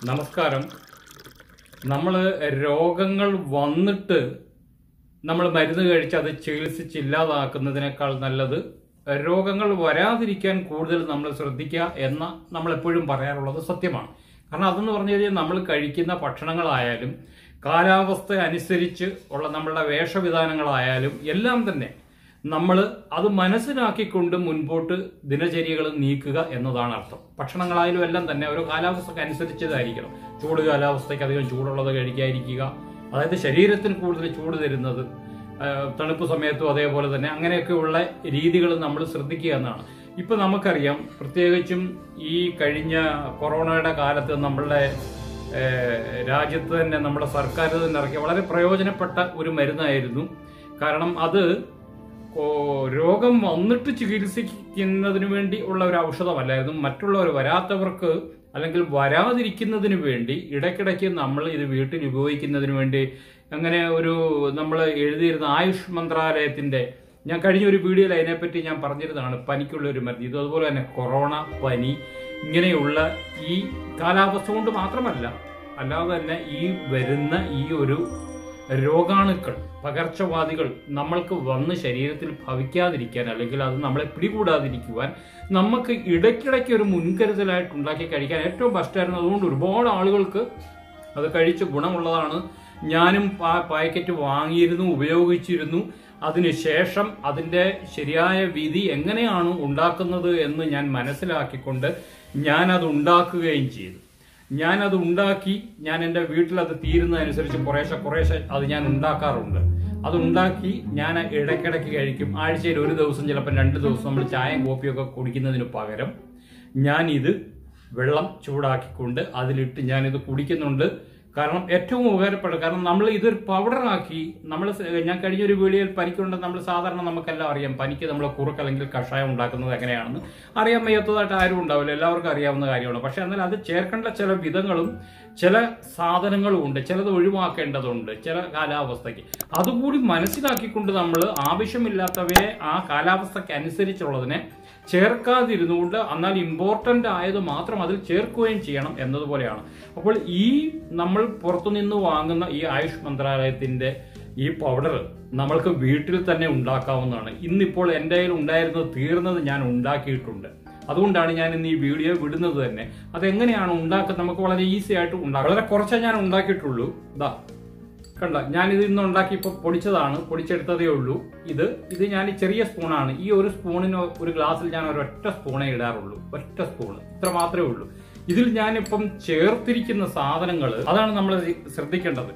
നമസ്കാരം നമ്മൾ രോഗങ്ങൾ വന്നിട്ട് നമ്മൾ മരുന്ന് കഴിച്ച് അത് ചികിത്സിച്ചില്ലാതാക്കുന്നതിനേക്കാൾ നല്ലത് രോഗങ്ങൾ വരാതിരിക്കാൻ കൂടുതൽ നമ്മൾ ശ്രദ്ധിക്കുക എന്ന നമ്മൾ എപ്പോഴും പറയാറുള്ളത് സത്യമാണ് കാരണം അതെന്ന് പറഞ്ഞു കഴിഞ്ഞാൽ നമ്മൾ കഴിക്കുന്ന ഭക്ഷണങ്ങളായാലും കാലാവസ്ഥ അനുസരിച്ച് ഉള്ള നമ്മളുടെ വേഷവിധാനങ്ങളായാലും എല്ലാം തന്നെ നമ്മൾ അത് മനസ്സിലാക്കിക്കൊണ്ട് മുൻപോട്ട് ദിനചര്യകൾ നീക്കുക എന്നതാണ് അർത്ഥം ഭക്ഷണങ്ങളായാലും എല്ലാം തന്നെ ഓരോ കാലാവസ്ഥക്ക് അനുസരിച്ചതായിരിക്കണം ചൂട് കാലാവസ്ഥയ്ക്ക് അധികം ചൂടുള്ളത് കഴിക്കാതിരിക്കുക അതായത് ശരീരത്തിന് കൂടുതൽ ചൂട് തരുന്നത് ആ, തണുപ്പ് സമയത്തും അതേപോലെ തന്നെ അങ്ങനെയൊക്കെയുള്ള രീതികൾ നമ്മൾ ശ്രദ്ധിക്കുക എന്നാണ് ഇപ്പൊ നമുക്കറിയാം പ്രത്യേകിച്ചും ഈ കഴിഞ്ഞ കൊറോണയുടെ കാലത്ത് നമ്മളുടെ ഏഹ്, രാജ്യത്ത് തന്നെ നമ്മുടെ സർക്കാർ തന്നെ ഇറക്കിയ വളരെ പ്രയോജനപ്പെട്ട ഒരു മരുന്നായിരുന്നു കാരണം അത് ഓ- രോഗം വന്നിട്ട് ചികിത്സിക്കുന്നതിന് വേണ്ടി ഉള്ള ഒരു ഔഷധമല്ലായിരുന്നു മറ്റുള്ളവർ വരാത്തവർക്ക് അല്ലെങ്കിൽ വരാതിരിക്കുന്നതിന് വേണ്ടി ഇടയ്ക്കിടയ്ക്ക് നമ്മൾ ഇത് വീട്ടിൽ ഉപയോഗിക്കുന്നതിന് വേണ്ടി അങ്ങനെ ഒരു നമ്മൾ എഴുതിയിരുന്ന ആയുഷ് മന്ത്രാലയത്തിന്റെ ഞാൻ കഴിഞ്ഞ ഒരു വീഡിയോയിൽ അതിനെപ്പറ്റി ഞാൻ പറഞ്ഞിരുന്നതാണ് പനിക്കുള്ള ഒരു മരുന്ന് ഇത് അതുപോലെ തന്നെ കൊറോണ പനി ഇങ്ങനെയുള്ള ഈ കാലാവസ്ഥ കൊണ്ട് മാത്രമല്ല അല്ലാതെ തന്നെ ഈ വരുന്ന ഈ ഒരു രോഗാണുക്കൾ പകർച്ചവാദികൾ നമ്മൾക്ക് വന്ന് ശരീരത്തിൽ ഭവിക്കാതിരിക്കാൻ അല്ലെങ്കിൽ അത് നമ്മളെ പിടികൂടാതിരിക്കുവാൻ നമുക്ക് ഇടയ്ക്കിടയ്ക്ക് ഒരു മുൻകരുതലായിട്ട് ഉണ്ടാക്കി കഴിക്കാൻ ഏറ്റവും ബെസ്റ്റായിരുന്നു അതുകൊണ്ട് ഒരുപാട് ആളുകൾക്ക് അത് കഴിച്ച് ഗുണമുള്ളതാണ് ഞാനും പാ- പാക്കറ്റ് വാങ്ങിയിരുന്നു ഉപയോഗിച്ചിരുന്നു അതിനുശേഷം അതിന്റെ ശരിയായ വിധി എങ്ങനെയാണ് ഉണ്ടാക്കുന്നത് എന്ന് ഞാൻ മനസ്സിലാക്കിക്കൊണ്ട് ഞാൻ അത് ഉണ്ടാക്കുകയും ചെയ്തു ഞാൻ അത് ഉണ്ടാക്കി ഞാൻ എൻ്റെ വീട്ടിൽ അത് തീരുന്നതനുസരിച്ച് കുറേശ്ശെ കുറേശ്ശെ അത് ഞാൻ ഉണ്ടാക്കാറുണ്ട് അത് ഉണ്ടാക്കി ഞാൻ ഇടയ്ക്കിടയ്ക്ക് കഴിക്കും ആഴ്ചയിൽ ഒരു ദിവസം ചിലപ്പോൾ രണ്ട് ദിവസം നമ്മൾ ചായയും കോപ്പിയൊക്കെ കുടിക്കുന്നതിന് പകരം ഞാൻ ഇത് വെള്ളം ചൂടാക്കിക്കൊണ്ട് അതിലിട്ട് ഞാനിത് കുടിക്കുന്നുണ്ട് കാരണം ഏറ്റവും ഉപകാരപ്പെടും കാരണം നമ്മൾ ഇതൊരു പൗഡറാക്കി നമ്മൾ ഞാൻ കഴിഞ്ഞൊരു വീഡിയോയിൽ പനിക്കൊണ്ട് നമ്മൾ സാധാരണ നമുക്കെല്ലാം അറിയാം പനിക്ക് നമ്മൾ കുറുക്ക് അല്ലെങ്കിൽ കഷായം ഉണ്ടാക്കുന്നത് എങ്ങനെയാണെന്ന് അറിയാൻ വയ്യാത്തതായിട്ട് ആരും ഉണ്ടാവില്ല എല്ലാവർക്കും അറിയാവുന്ന കാര്യമാണ് പക്ഷെ എന്നാൽ അത് ചേർക്കേണ്ട ചില വിധങ്ങളും ചില സാധനങ്ങളും ഉണ്ട് ചിലത് ഒഴിവാക്കേണ്ടതുണ്ട് ചില കാലാവസ്ഥയ്ക്ക് അതുകൂടി മനസ്സിലാക്കിക്കൊണ്ട് നമ്മൾ ആവശ്യമില്ലാത്തവയെ ആ കാലാവസ്ഥയ്ക്ക് അനുസരിച്ചുള്ളതിനെ ചേർക്കാതിരുന്നുകൊണ്ട് എന്നാൽ ഇമ്പോർട്ടന്റ് ആയത് മാത്രം അതിൽ ചേർക്കുകയും ചെയ്യണം എന്നതുപോലെയാണ് അപ്പോൾ ഈ നമ്മൾ പുറത്തുനിന്ന് വാങ്ങുന്ന ഈ ആയുഷ് മന്ത്രാലയത്തിന്റെ ഈ പൗഡർ നമ്മൾക്ക് വീട്ടിൽ തന്നെ ഉണ്ടാക്കാവുന്നതാണ് ഇന്നിപ്പോൾ എൻ്റെ കയ്യിൽ ഉണ്ടായിരുന്നത് തീർന്നത് ഞാൻ ഉണ്ടാക്കിയിട്ടുണ്ട് അതുകൊണ്ടാണ് ഞാൻ ഇന്ന് ഈ വീഡിയോ വിടുന്നത് തന്നെ അതെങ്ങനെയാണ് ഉണ്ടാക്കുന്നത് നമുക്ക് വളരെ ഈസി ആയിട്ട് ഉണ്ടാക്കാം വളരെ കുറച്ചേ ഞാൻ ഉണ്ടാക്കിയിട്ടുള്ളൂ ഇതാ കണ്ട ഞാൻ ഇത് ഇന്ന് ഉണ്ടാക്കി ഇപ്പൊ പൊടിച്ചതാണ് പൊടിച്ചെടുത്തതേ ഉള്ളൂ ഇത് ഇത് ഞാൻ ചെറിയ സ്പൂണാണ് ഈ ഒരു സ്പൂണിന് ഒരു ഗ്ലാസ്സിൽ ഞാൻ ഒരൊറ്റ സ്പൂണേ ഇടാറുള്ളൂ ഒറ്റ സ്പൂൺ ഇത്ര മാത്രമേ ഉള്ളൂ ഇതിൽ ഞാനിപ്പം ചേർത്തിരിക്കുന്ന സാധനങ്ങൾ അതാണ് നമ്മൾ ശ്രദ്ധിക്കേണ്ടത്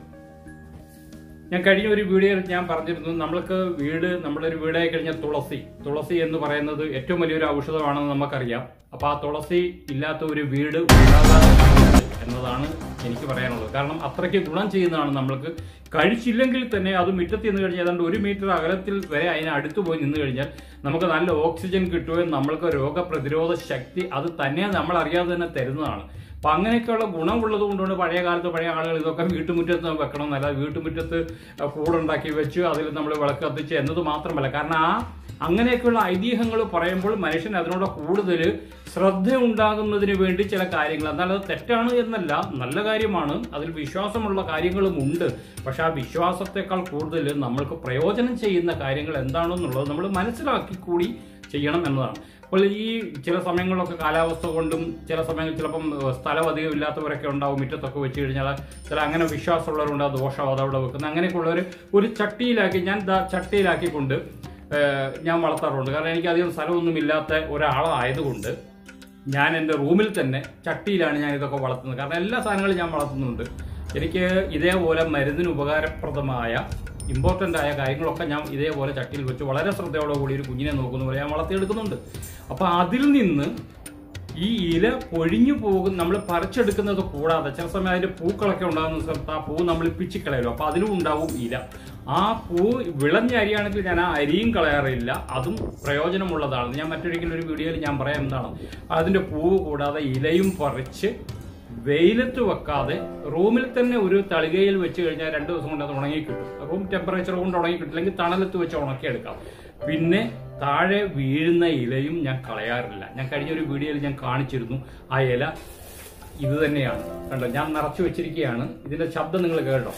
ഞാൻ കഴിഞ്ഞ ഒരു വീഡിയോയിൽ ഞാൻ പറഞ്ഞിരുന്നു നമ്മൾക്ക് വീട് നമ്മുടെ ഒരു വീടായി കഴിഞ്ഞ തുളസി തുളസി എന്ന് പറയുന്നത് ഏറ്റവും വലിയൊരു ഔഷധമാണെന്ന് നമുക്കറിയാം അപ്പൊ ആ തുളസി ഇല്ലാത്ത ഒരു വീട് ഉണ്ടാകാതെ എന്നതാണ് എനിക്ക് പറയാനുള്ളത് കാരണം അത്രയ്ക്ക് ഗുണം ചെയ്യുന്നതാണ് നമ്മൾക്ക് കഴിച്ചില്ലെങ്കിൽ തന്നെ അത് മുറ്റത്ത് നിന്ന് കഴിഞ്ഞാൽ ഏതാണ്ട് ഒരു മീറ്റർ അകലത്തിൽ വരെ അതിന് അടുത്ത് പോയി നിന്ന് കഴിഞ്ഞാൽ നമുക്ക് നല്ല ഓക്സിജൻ കിട്ടുകയും നമ്മൾക്ക് രോഗപ്രതിരോധ ശക്തി അത് തന്നെ നമ്മൾ അറിയാതെ തന്നെ തരുന്നതാണ് അപ്പൊ അങ്ങനെയൊക്കെയുള്ള ഗുണമുള്ളത് കൊണ്ടാണ് പഴയ കാലത്ത് പഴയ ആളുകൾ ഇതൊക്കെ വീട്ടുമുറ്റത്ത് വെക്കണം എന്നല്ല വീട്ടുമുറ്റത്ത് കൂടുണ്ടാക്കി വെച്ച് അതിൽ നമ്മൾ വിളക്ക് കത്തിച്ച് എന്നത് മാത്രമല്ല കാരണം ആ അങ്ങനെയൊക്കെയുള്ള ഐതിഹ്യങ്ങൾ പറയുമ്പോൾ മനുഷ്യൻ അതിനോട് കൂടുതൽ ശ്രദ്ധ ഉണ്ടാകുന്നതിന് വേണ്ടി ചില കാര്യങ്ങൾ എന്നാൽ അത് തെറ്റാണ് എന്നല്ല നല്ല കാര്യമാണ് അതിൽ വിശ്വാസമുള്ള കാര്യങ്ങളും ഉണ്ട് പക്ഷെ ആ വിശ്വാസത്തെക്കാൾ കൂടുതൽ നമ്മൾക്ക് പ്രയോജനം ചെയ്യുന്ന കാര്യങ്ങൾ എന്താണെന്നുള്ളത് നമ്മൾ മനസ്സിലാക്കി കൂടി ചെയ്യണം എന്നതാണ് അപ്പോൾ ഈ ചില സമയങ്ങളിലൊക്കെ കാലാവസ്ഥ കൊണ്ടും ചില സമയങ്ങളിൽ ചിലപ്പം ഏഹ്, സ്ഥലം അധികം ഇല്ലാത്തവരൊക്കെ ഉണ്ടാവും മുറ്റത്തൊക്കെ വെച്ച് കഴിഞ്ഞാൽ ചില അങ്ങനെ വിശ്വാസമുള്ളവരുണ്ട് ആ ദോഷം അതവിടെ വെക്കുന്നത് അങ്ങനെയൊക്കെയുള്ളവർ ഒരു ചട്ടിയിലാക്കി ഞാൻ ദാ ചട്ടിയിലാക്കിക്കൊണ്ട് ഏഹ്, ഞാൻ വളർത്താറുണ്ട് കാരണം എനിക്ക് അധികം സ്ഥലമൊന്നും ഇല്ലാത്ത ഒരാളായതുകൊണ്ട് ഞാൻ എൻ്റെ റൂമിൽ തന്നെ ചട്ടിയിലാണ് ഞാൻ ഇതൊക്കെ വളർത്തുന്നത് കാരണം എല്ലാ സാധനങ്ങളും ഞാൻ വളർത്തുന്നുണ്ട് എനിക്ക് ഇതേപോലെ മരുന്നിന് ഉപകാരപ്രദമായ ഇമ്പോർട്ടൻ്റ് ആയ കാര്യങ്ങളൊക്കെ ഞാൻ ഇതേപോലെ ചട്ടിയിൽ വെച്ച് വളരെ ശ്രദ്ധയോടെ കൂടി ഒരു കുഞ്ഞിനെ നോക്കുന്ന പോലെ ഞാൻ വളർത്തിയെടുക്കുന്നുണ്ട് അപ്പോൾ അതിൽ നിന്ന് ഈ ഇല പൊഴിഞ്ഞു പോകും നമ്മൾ പറിച്ചെടുക്കുന്നത് കൂടാതെ ചില സമയം അതിന്റെ പൂക്കളൊക്കെ ഉണ്ടാകുന്ന സ്ഥലത്ത് ആ പൂ നമ്മൾ പിച്ചിക്കളയല്ലോ അപ്പൊ അതിലും ഉണ്ടാവും ഇല ആ പൂ വിളഞ്ഞ അരിയാണെങ്കിൽ ഞാൻ ആ അരിയും കളയാറില്ല അതും പ്രയോജനമുള്ളതാണ് ഞാൻ മറ്റൊരിക്കലും ഒരു വീഡിയോയിൽ ഞാൻ പറയാം എന്താണ് അതിന്റെ പൂവ് കൂടാതെ ഇലയും പറിച്ച് വെയിലത്ത് വെക്കാതെ റൂമിൽ തന്നെ ഒരു തളികയിൽ വെച്ച് കഴിഞ്ഞാൽ രണ്ട് ദിവസം കൊണ്ട് അത് ഉണങ്ങി കിട്ടും റൂം ടെമ്പറേച്ചർ കൊണ്ട് ഉണങ്ങി കിട്ടും അല്ലെങ്കിൽ തണലത്ത് വെച്ച് ഉണക്കിയെടുക്കാം പിന്നെ താഴെ വീഴുന്ന ഇലയും ഞാൻ കളയാറില്ല ഞാൻ കഴിഞ്ഞ ഒരു വീഡിയോയിൽ ഞാൻ കാണിച്ചിരുന്നു ആ ഇല ഇത് തന്നെയാണ് കണ്ടോ ഞാൻ നിറച്ചു വെച്ചിരിക്കുകയാണ് ഇതിന്റെ ശബ്ദം നിങ്ങൾ കേട്ടോ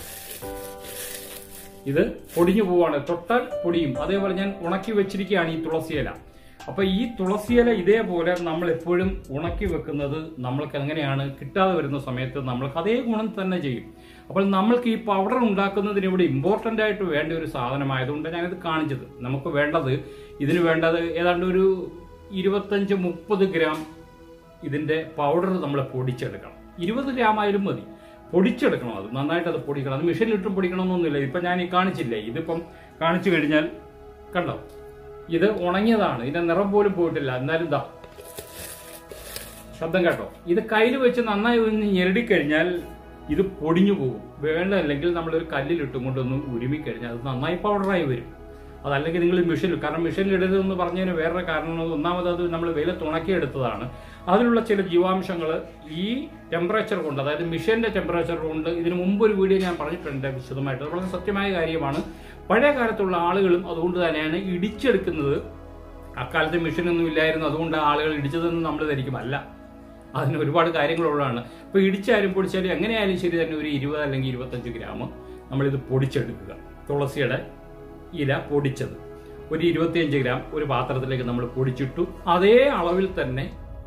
ഇത് പൊടിഞ്ഞു പോവാണ് തൊട്ടാൽ പൊടിയും അതേപോലെ ഞാൻ ഉണക്കി വെച്ചിരിക്കുകയാണ് ഈ തുളസിയില അപ്പൊ ഈ തുളസിയില ഇതേപോലെ നമ്മൾ എപ്പോഴും ഉണക്കി വെക്കുന്നത് നമ്മൾക്ക് എങ്ങനെയാണ് കിട്ടാതെ വരുന്ന സമയത്ത് നമ്മൾക്ക് അതേ ഗുണം തന്നെ ചെയ്യും അപ്പോൾ നമ്മൾക്ക് ഈ പൗഡർ ഉണ്ടാക്കുന്നതിന് ഇവിടെ ഇമ്പോർട്ടന്റ് ആയിട്ട് വേണ്ട ഒരു സാധനമായതുകൊണ്ട് ഞാനിത് കാണിച്ചത് നമുക്ക് വേണ്ടത് ഇതിന് വേണ്ടത് ഏതാണ്ട് ഒരു ഇരുപത്തഞ്ച് മുപ്പത് ഗ്രാം ഇതിന്റെ പൗഡർ നമ്മൾ പൊടിച്ചെടുക്കണം ഇരുപത് ഗ്രാം ആയാലും മതി പൊടിച്ചെടുക്കണം അത് നന്നായിട്ട് അത് പൊടിക്കണം അത് മെഷീനിലിട്ടും പൊടിക്കണമെന്നൊന്നുമില്ല ഇപ്പൊ ഞാൻ ഈ കാണിച്ചില്ലേ ഇതിപ്പം കാണിച്ചു കഴിഞ്ഞാൽ കണ്ടോ ഇത് ഉണങ്ങിയതാണ് ഇതിന്റെ നിറം പോലും പോയിട്ടില്ല എന്നാലും ഇതാ ശബ്ദം കേട്ടോ ഇത് കയ്യിൽ വെച്ച് നന്നായി ഒന്ന് ഞെരടിക്കഴിഞ്ഞാൽ ഇത് പൊടിഞ്ഞു പോകും വേണ്ടല്ലെങ്കിൽ നമ്മളൊരു കല്ലിലിട്ടും കൊണ്ടൊന്ന് ഉരുമിക്കഴിഞ്ഞാൽ അത് നന്നായി പൗഡറായി വരും അതല്ലെങ്കിൽ നിങ്ങൾ മെഷീനിൽ കാരണം മെഷീനിൽ ഇടരുതെന്ന് പറഞ്ഞതിന് വേറൊരു കാരണം ഒന്നാമത് അത് നമ്മൾ വെയിലത്ത് ഉണക്കിയെടുത്തതാണ് അതിലുള്ള ചില ജീവാംശങ്ങൾ ഈ ടെമ്പറേച്ചർ കൊണ്ട് അതായത് മെഷീന്റെ ടെമ്പറേച്ചർ കൊണ്ട് ഇതിനു മുമ്പ് ഒരു വീഡിയോ ഞാൻ പറഞ്ഞിട്ടുണ്ട് വിശദമായിട്ട് അത് വളരെ സത്യമായ കാര്യമാണ് പഴയ കാലത്തുള്ള ആളുകളും അതുകൊണ്ട് തന്നെയാണ് ഇടിച്ചെടുക്കുന്നത് അക്കാലത്ത് മെഷീനൊന്നും ഇല്ലായിരുന്നു അതുകൊണ്ട് ആളുകൾ ഇടിച്ചതെന്ന് നമ്മൾ ധരിക്കും അല്ല അതിന് ഒരുപാട് കാര്യങ്ങളുള്ളതാണ് ഇപ്പൊ ഇടിച്ചാലും പൊടിച്ചാലും എങ്ങനെയായാലും ശരി തന്നെ ഒരു ഇരുപത് അല്ലെങ്കിൽ ഇരുപത്തഞ്ച് ഗ്രാം നമ്മളിത് പൊടിച്ചെടുക്കുക തുളസിയുടെ ഇല പൊടിച്ചത് ഒരു ഇരുപത്തിയഞ്ച് ഗ്രാം ഒരു പാത്രത്തിലേക്ക് നമ്മൾ പൊടിച്ചിട്ടു അതേ അളവിൽ തന്നെ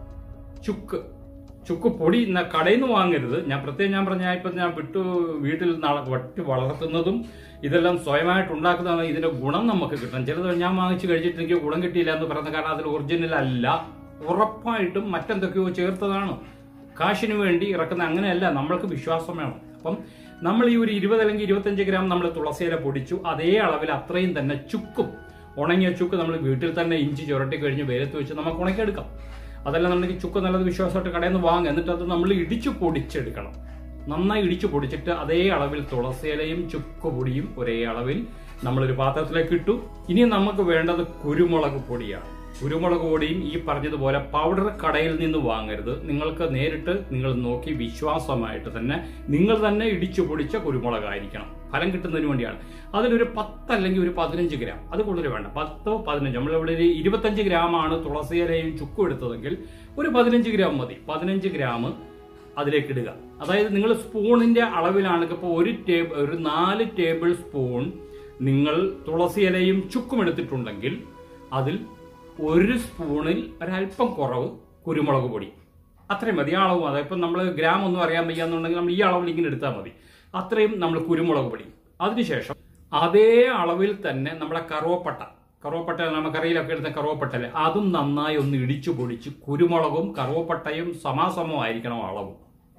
ചുക്ക് ചുക്ക് പൊടി ന- കടയിൽ നിന്ന് വാങ്ങരുത് ഞാൻ പ്രത്യേകം ഞാൻ പറഞ്ഞ ഇപ്പൊ ഞാൻ വിട്ടു വീട്ടിൽ നട- വട്ടി വളർത്തുന്നതും ഇതെല്ലാം സ്വയമായിട്ട് ഉണ്ടാക്കുന്നതാണ് ഇതിന്റെ ഗുണം നമുക്ക് കിട്ടണം ചിലത് ഞാൻ വാങ്ങിച്ചു കഴിച്ചിട്ട് എനിക്ക് ഗുണം കിട്ടിയില്ല എന്ന് പറയുന്ന കാരണം അതിൽ ഒറിജിനൽ അല്ല ഉറപ്പായിട്ടും മറ്റെന്തൊക്കെയോ ചേർത്തതാണ് കാശിന് വേണ്ടി ഇറക്കുന്ന അങ്ങനെയല്ല നമ്മൾക്ക് വിശ്വാസം വേണം അപ്പം നമ്മൾ ഈ ഒരു ഇരുപത് അല്ലെങ്കിൽ ഇരുപത്തഞ്ച് ഗ്രാം നമ്മൾ തുളസിയില പൊടിച്ചു അതേ അളവിൽ അത്രയും തന്നെ ചുക്കും ഉണങ്ങിയ ചുക്ക് നമ്മൾ വീട്ടിൽ തന്നെ ഇഞ്ചി ചുരട്ടി കഴിഞ്ഞ് വെയിലത്ത് വെച്ച് നമുക്ക് ഉണക്കിയെടുക്കാം അതല്ല നമ്മുടെ ചുക്ക് നല്ലത് വിശ്വാസമായിട്ട് കടയിൽ നിന്ന് വാങ്ങുക എന്നിട്ട് അത് നമ്മൾ ഇടിച്ചു പൊടിച്ചെടുക്കണം നന്നായി ഇടിച്ചു പൊടിച്ചിട്ട് അതേ അളവിൽ തുളസിയിലയും ചുക്ക് പൊടിയും ഒരേ അളവിൽ നമ്മളൊരു പാത്രത്തിലേക്ക് ഇട്ടു ഇനി നമുക്ക് വേണ്ടത് കുരുമുളക് പൊടിയാണ് കുരുമുളക് പൊടിയും ഈ പറഞ്ഞതുപോലെ പൗഡർ കടയിൽ നിന്ന് വാങ്ങരുത് നിങ്ങൾക്ക് നേരിട്ട് നിങ്ങൾ നോക്കി വിശ്വാസമായിട്ട് തന്നെ നിങ്ങൾ തന്നെ ഇടിച്ചു പൊടിച്ച കുരുമുളകായിരിക്കണം ഫലം കിട്ടുന്നതിന് വേണ്ടിയാണ് അതിലൊരു പത്ത് അല്ലെങ്കിൽ ഒരു പതിനഞ്ച് ഗ്രാം അത് കൂടുതൽ വേണ്ട പത്തോ പതിനഞ്ചോ നമ്മളിവിടെ ഒരു ഇരുപത്തഞ്ച് ഗ്രാമാണ് തുളസിയിലയും ചുക്കും എടുത്തതെങ്കിൽ ഒരു പതിനഞ്ച് ഗ്രാം മതി പതിനഞ്ച് ഗ്രാം അതിലേക്ക് ഇടുക അതായത് നിങ്ങൾ സ്പൂണിന്റെ അളവിലാണ് ഇപ്പോൾ ഒരു ടേബിൾ ഒരു നാല് ടേബിൾ സ്പൂൺ നിങ്ങൾ തുളസി ഇലയും ചുക്കും എടുത്തിട്ടുണ്ടെങ്കിൽ അതിൽ ഒരു സ്പൂണിൽ ഒരല്പം കുറവ് കുരുമുളക് പൊടി അത്രയും മതി ആ അളവ് മതി ഇപ്പം നമ്മൾ ഗ്രാം ഒന്നും അറിയാൻ വയ്യാന്നുണ്ടെങ്കിൽ നമ്മൾ ഈ അളവിൽ ഇങ്ങനെ എടുത്താൽ മതി അത്രയും നമ്മൾ കുരുമുളക് പൊടി അതിനുശേഷം അതേ അളവിൽ തന്നെ നമ്മളെ കറുവപ്പട്ട കറുവപ്പട്ട നമുക്കറിയിലൊക്കെ എടുത്ത കറുവപ്പട്ടല്ലേ അതും നന്നായി ഒന്ന് ഇടിച്ചു പൊടിച്ച് കുരുമുളകും കറുവപ്പട്ടയും സമാസമമായിരിക്കണം അളവും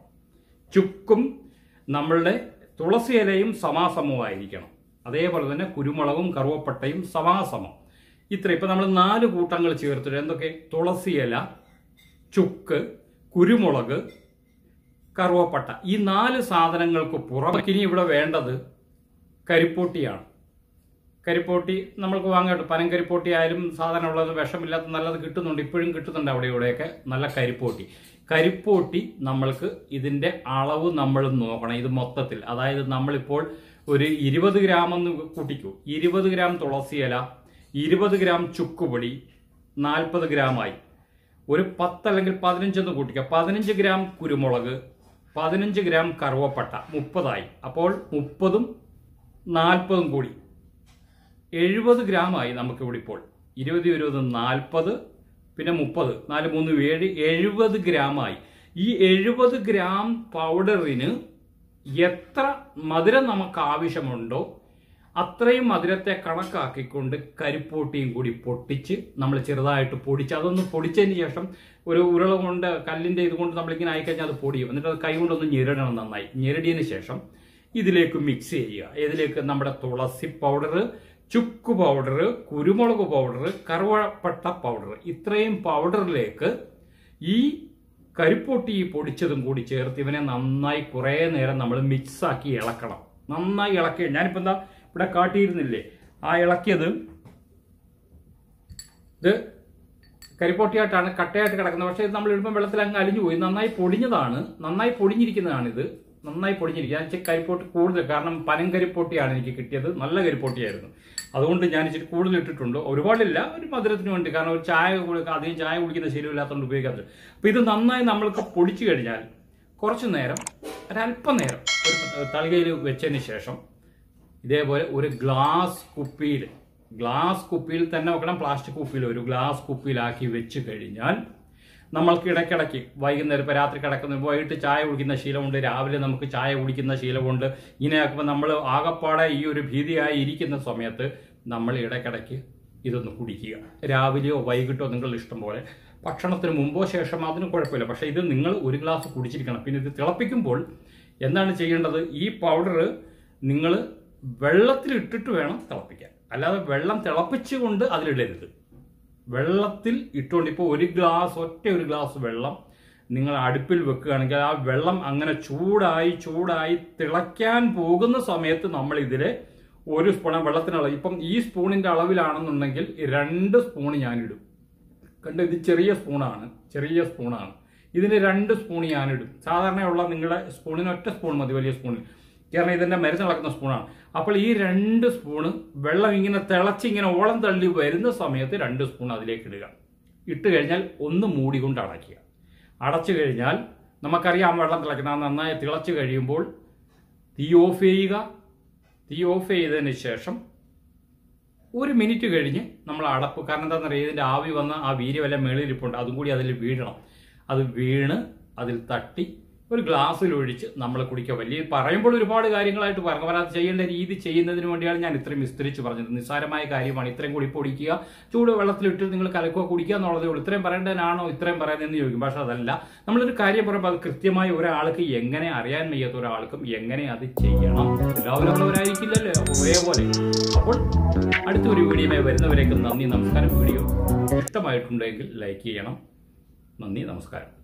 ചുക്കും നമ്മളുടെ തുളസി ഇലയും സമാസമമായിരിക്കണം അതേപോലെ തന്നെ കുരുമുളകും കറുവപ്പട്ടയും സമാസമം ഇത്ര ഇപ്പൊ നമ്മൾ നാല് കൂട്ടങ്ങൾ ചേർത്തിട്ട് എന്തൊക്കെ തുളസി ഇല ചുക്ക് കുരുമുളക് കറുവപ്പട്ട ഈ നാല് സാധനങ്ങൾക്ക് പുറമെ ഇനി ഇവിടെ വേണ്ടത് കരിപ്പോട്ടിയാണ് കരിപ്പോട്ടി നമ്മൾക്ക് വാങ്ങാട്ട് പനം കരിപ്പോട്ടി ആയാലും സാധാരണ ഉള്ളത് വിഷമില്ലാത്ത നല്ലത് കിട്ടുന്നുണ്ട് ഇപ്പോഴും കിട്ടുന്നുണ്ട് അവിടെ ഇവിടെയൊക്കെ നല്ല കരിപ്പോട്ടി കരിപ്പോട്ടി നമ്മൾക്ക് ഇതിന്റെ അളവ് നമ്മൾ നോക്കണം ഇത് മൊത്തത്തിൽ അതായത് നമ്മളിപ്പോൾ ഒരു ഇരുപത് ഗ്രാം എന്ന് കൂട്ടിക്കൂ ഇരുപത് ഗ്രാം തുളസിയില ഇരുപത് ഗ്രാം ചുക്കുപൊടി നാൽപ്പത് ഗ്രാമായി ഒരു പത്ത് അല്ലെങ്കിൽ പതിനഞ്ചെന്ന് കൂട്ടിക്കുക പതിനഞ്ച് ഗ്രാം കുരുമുളക് പതിനഞ്ച് ഗ്രാം കറുവപ്പട്ട മുപ്പതായി അപ്പോൾ മുപ്പതും നാൽപ്പതും കൂടി എഴുപത് ഗ്രാമായി നമുക്കിവിടെ ഇപ്പോൾ ഇരുപത് ഇരുപത് നാൽപ്പത് പിന്നെ മുപ്പത് നാല് മൂന്ന് ഏഴ് എഴുപത് ഗ്രാമായി ഈ എഴുപത് ഗ്രാം പൗഡറിന് എത്ര മധുരം നമുക്ക് ആവശ്യമുണ്ടോ അത്രയും മധുരത്തെ കണക്കാക്കിക്കൊണ്ട് കരിപ്പോട്ടിയും കൂടി പൊട്ടിച്ച് നമ്മൾ ചെറുതായിട്ട് പൊടിച്ച് അതൊന്ന് പൊടിച്ചതിന് ശേഷം ഒരു ഉരുള കൊണ്ട് കല്ലിന്റെ ഇത് കൊണ്ട് നമ്മളിങ്ങനെ ആയിക്കഴിഞ്ഞാൽ അത് പൊടിയും എന്നിട്ട് അത് കൈ കൊണ്ടൊന്ന് ഞെരടണം നന്നായി ഞെരടിയതിന് ശേഷം ഇതിലേക്ക് മിക്സ് ചെയ്യുക ഇതിലേക്ക് നമ്മുടെ തുളസി പൗഡർ ചുക്ക് പൗഡർ കുരുമുളക് പൗഡർ കറുവപ്പട്ട പൗഡർ ഇത്രയും പൗഡറിലേക്ക് ഈ കരിപ്പൊട്ടി ഈ പൊടിച്ചതും കൂടി ചേർത്ത് ഇവനെ നന്നായി കുറേ നേരം നമ്മൾ മിക്സ് ആക്കി ഇളക്കണം നന്നായി ഇളക്കി ഞാനിപ്പോ എന്താ ഇവിടെ കാട്ടിയിരുന്നില്ലേ ആ ഇളക്കിയത് ഇത് കരിപ്പൊട്ടിയായിട്ടാണ് കട്ടയായിട്ട് കിടക്കുന്നത് പക്ഷേ ഇത് നമ്മൾ ഇടുമ്പോൾ വെള്ളത്തിൽ അങ്ങ് അലിഞ്ഞു പോയി നന്നായി പൊടിഞ്ഞതാണ് നന്നായി പൊടിഞ്ഞിരിക്കുന്നതാണിത് നന്നായി പൊടിഞ്ഞിരിക്കുക ഞാൻ ഇച്ചിരി കരിപ്പോട്ടി കൂടുതൽ കാരണം പനം കരിപ്പോട്ടിയാണ് എനിക്ക് കിട്ടിയത് നല്ല കരിപ്പോട്ടിയായിരുന്നു അതുകൊണ്ട് ഞാൻ ഇച്ചിരി കൂടുതൽ ഇട്ടിട്ടുണ്ട് ഒരുപാടില്ല ഒരു മധുരത്തിന് വേണ്ടി കാരണം ഒരു ചായ കുടി- അധികം ചായ കുടിക്കുന്ന ശീലമില്ലാത്തതുകൊണ്ട് ഉപയോഗിക്കാത്തത് അപ്പൊ ഇത് നന്നായി നമ്മൾക്ക് പൊടിച്ചു കഴിഞ്ഞാൽ കുറച്ചു നേരം ഒരല്പം നേരം ഒരു തളികയിൽ വെച്ചതിന് ശേഷം ഇതേപോലെ ഒരു ഗ്ലാസ് കുപ്പിയിൽ ഗ്ലാസ് കുപ്പിയിൽ തന്നെ വെക്കണം പ്ലാസ്റ്റിക് കുപ്പിയിൽ ഒരു ഗ്ലാസ് കുപ്പിയിലാക്കി വെച്ച് കഴിഞ്ഞാൽ നമ്മൾക്ക് ഇടയ്ക്കിടയ്ക്ക് വൈകുന്നേരം ഇപ്പോൾ രാത്രി കിടക്കുന്ന വൈകിട്ട് ചായ കുടിക്കുന്ന ശീലമുണ്ട് രാവിലെ നമുക്ക് ചായ കുടിക്കുന്ന ശീലമുണ്ട് ഇങ്ങനെയാക്കുമ്പോൾ നമ്മൾ ആകപ്പാടെ ഈ ഒരു ഭീതിയായി ഇരിക്കുന്ന സമയത്ത് നമ്മൾ ഇടയ്ക്കിടയ്ക്ക് ഇതൊന്ന് കുടിക്കുക രാവിലെയോ വൈകിട്ടോ നിങ്ങളുടെ ഇഷ്ടം പോലെ ഭക്ഷണത്തിന് മുമ്പോ ശേഷം അതിന് കുഴപ്പമില്ല പക്ഷേ ഇത് നിങ്ങൾ ഒരു ഗ്ലാസ് കുടിച്ചിരിക്കണം പിന്നെ ഇത് തിളപ്പിക്കുമ്പോൾ എന്താണ് ചെയ്യേണ്ടത് ഈ പൗഡർ നിങ്ങൾ വെള്ളത്തിൽ ഇട്ടിട്ട് വേണം തിളപ്പിക്കാൻ അല്ലാതെ വെള്ളം തിളപ്പിച്ചുകൊണ്ട് അതിലിടരുത് വെള്ളത്തിൽ ഇട്ടുകൊണ്ട് ഇപ്പോൾ ഒരു ഗ്ലാസ് ഒറ്റ ഒരു ഗ്ലാസ് വെള്ളം നിങ്ങൾ അടുപ്പിൽ വെക്കുകയാണെങ്കിൽ ആ വെള്ളം അങ്ങനെ ചൂടായി ചൂടായി തിളയ്ക്കാൻ പോകുന്ന സമയത്ത് നമ്മൾ ഇതിലെ ഒരു സ്പൂൺ വെള്ളത്തിനുള്ള ഇപ്പം ഈ സ്പൂണിന്റെ അളവിലാണെന്നുണ്ടെങ്കിൽ രണ്ട് സ്പൂൺ ഞാനിടും കണ്ട് ഇത് ചെറിയ സ്പൂണാണ് ചെറിയ സ്പൂണാണ് ഇതിന് രണ്ട് സ്പൂൺ ഞാനിടും സാധാരണയുള്ള നിങ്ങളുടെ സ്പൂണിന് ഒറ്റ സ്പൂൺ മതി വലിയ സ്പൂണിൽ കാരണം ഇതിന്റെ മരുന്ന് ഇളക്കുന്ന സ്പൂണാണ് അപ്പോൾ ഈ രണ്ട് സ്പൂണ് വെള്ളം ഇങ്ങനെ തിളച്ച് ഇങ്ങനെ ഓളം തള്ളി വരുന്ന സമയത്ത് രണ്ട് സ്പൂൺ അതിലേക്ക് ഇടുക ഇട്ട് കഴിഞ്ഞാൽ ഒന്ന് മൂടി കൊണ്ട് അടയ്ക്കുക അടച്ചു കഴിഞ്ഞാൽ നമുക്കറിയാം വെള്ളം തിളക്കുന്ന നന്നായി തിളച്ച് കഴിയുമ്പോൾ തീ ഓഫ് ചെയ്യുക തീ ഓഫ് ചെയ്തതിന് ശേഷം ഒരു മിനിറ്റ് കഴിഞ്ഞ് നമ്മൾ അടപ്പ് കാരണം എന്താണെന്ന് അറിയാം ഇതിന്റെ ആവി വന്ന ആ വീര്യമെല്ലാം മേളിലിരിപ്പുണ്ട് അതും കൂടി അതിൽ വീഴണം അത് വീണ് അതിൽ തട്ടി ഒരു ഗ്ലാസ്സിൽ ഒഴിച്ച് നമ്മൾ കുടിക്കുക വലിയ പറയുമ്പോൾ ഒരുപാട് കാര്യങ്ങളായിട്ട് പറഞ്ഞു അത് ചെയ്യേണ്ട രീതി ചെയ്യുന്നതിന് വേണ്ടിയാണ് ഞാൻ ഇത്രയും വിസ്തരിച്ച് പറഞ്ഞത് നിസ്സാരമായ കാര്യമാണ് ഇത്രയും കൂടി പൊടിക്കുക ചൂട് വെള്ളത്തിലിട്ട് നിങ്ങൾ കലക്കുക കുടിക്കുക എന്നുള്ളതേ ഉള്ളൂ ഇത്രയും പറയേണ്ടതിനാണോ ഇത്രയും പറയുന്നതെന്ന് ചോദിക്കും പക്ഷെ അതല്ല നമ്മളൊരു കാര്യം പറയുമ്പോൾ അത് കൃത്യമായി ഒരാൾക്ക് എങ്ങനെ അറിയാൻ വയ്യാത്ത ഒരാൾക്കും എങ്ങനെ അത് ചെയ്യണം എല്ലാവരും ഉള്ളവരായിരിക്കില്ലല്ലോ ഒരേപോലെ അപ്പോൾ അടുത്തൊരു വീഡിയോയുമായി വരുന്നവരേക്കും നന്ദി നമസ്കാരം വീഡിയോ ഇഷ്ടമായിട്ടുണ്ടെങ്കിൽ ലൈക്ക് ചെയ്യണം നന്ദി നമസ്കാരം